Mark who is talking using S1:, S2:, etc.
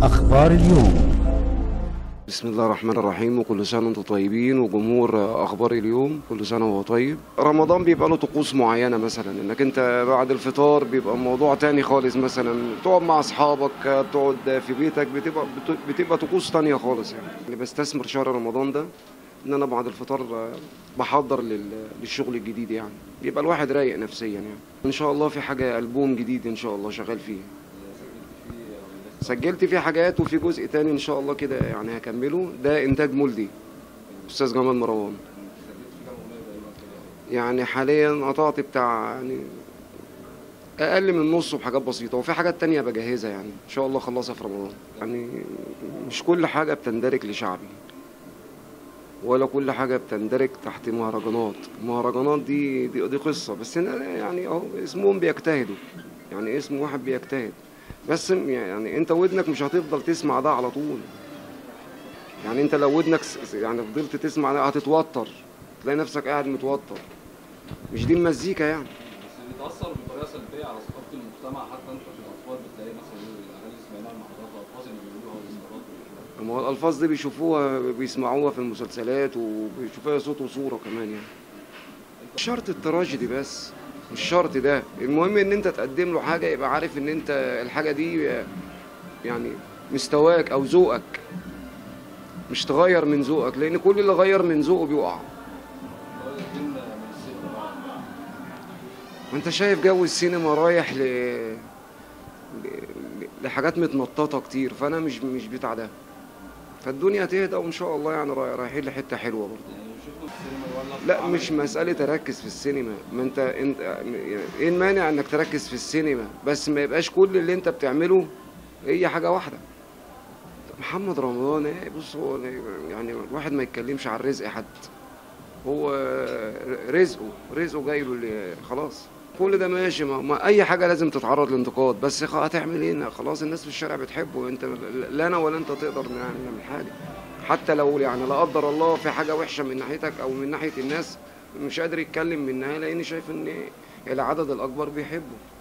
S1: أخبار اليوم
S2: بسم الله الرحمن الرحيم وكل سنة وانتم طيبين وجمهور أخبار اليوم كل سنة وهو طيب رمضان بيبقى له طقوس معينة مثلا انك انت بعد الفطار بيبقى موضوع تاني خالص مثلا تقعد مع أصحابك تقعد في بيتك بتبقى بتبقى طقوس تانية خالص يعني اللي بستثمر شهر رمضان ده ان انا بعد الفطار بحضر لل- للشغل الجديد يعني بيبقى الواحد رايق نفسيا يعني ان شاء الله في حاجة ألبوم جديد ان شاء الله شغال فيه سجلت فيه حاجات وفي جزء تاني ان شاء الله كده يعني هكمله ده انتاج مولدي استاذ جمال مروان يعني حاليا قطعت بتاع يعني اقل من نصه بحاجات بسيطه وفي حاجات تانية بجهزها يعني ان شاء الله اخلصها في رمضان يعني مش كل حاجه بتندرج لشعبي ولا كل حاجه بتندرج تحت مهرجانات المهرجانات دي دي, دي قصه بس أنا يعني اهو اسمهم بيجتهدوا يعني اسم واحد بيجتهد بس يعني انت ودنك مش هتفضل تسمع ده على طول يعني انت لو ودنك س- يعني فضلت تسمع ده هتتوتر تلاقي نفسك قاعد متوتر مش دي المزيكا يعني
S3: بس بتأثر بطريقة سلبية على ثقافة المجتمع حتى انت في الأطفال بتلاقي مثلا الأغاني اللي سمعناها المحاضرات والألفاظ اللي بيقولوها والإصدارات والكلام
S2: ما هو الالفاظ دي بيشوفوها بيسمعوها في المسلسلات وبيشوفوها صوت وصوره كمان يعني مش شرط التراجيدي بس مش شرط ده المهم ان انت تقدم له حاجه يبقى عارف ان انت الحاجه دي يعني مستواك او ذوقك مش تغير من ذوقك لان كل اللي غير من ذوقه بيقع
S3: ده الدين من السينما بقى
S2: ما انت شايف جو السينما رايح ل... ل... ل- لحاجات متنططه كتير فانا مش مش بتاع ده فالدنيا تهدى وان شاء الله يعني رايح- رايحين لحته حلوه برضه
S3: يعني شفنا في السينما يولع في
S2: لا
S3: عمل
S2: مش مسألة أركز في السينما ما أنت أنت إيه المانع إنك تركز في السينما بس ما يبقاش كل اللي أنت بتعمله هي حاجة واحدة محمد رمضان إيه بص هو يعني الواحد ما يتكلمش عن رزق حد هو رزقه رزقه جاي له اللي- خلاص كل ده ماشي ما, ما اي حاجه لازم تتعرض لانتقاد بس خ- هتعمل ايه خلاص الناس في الشارع بتحبه انت لا انا ولا انت تقدر نعمل حاجه حتى لو يعني لا قدر الله في حاجه وحشه من ناحيتك او من ناحيه الناس مش قادر يتكلم منها لاني شايف ان العدد الاكبر بيحبه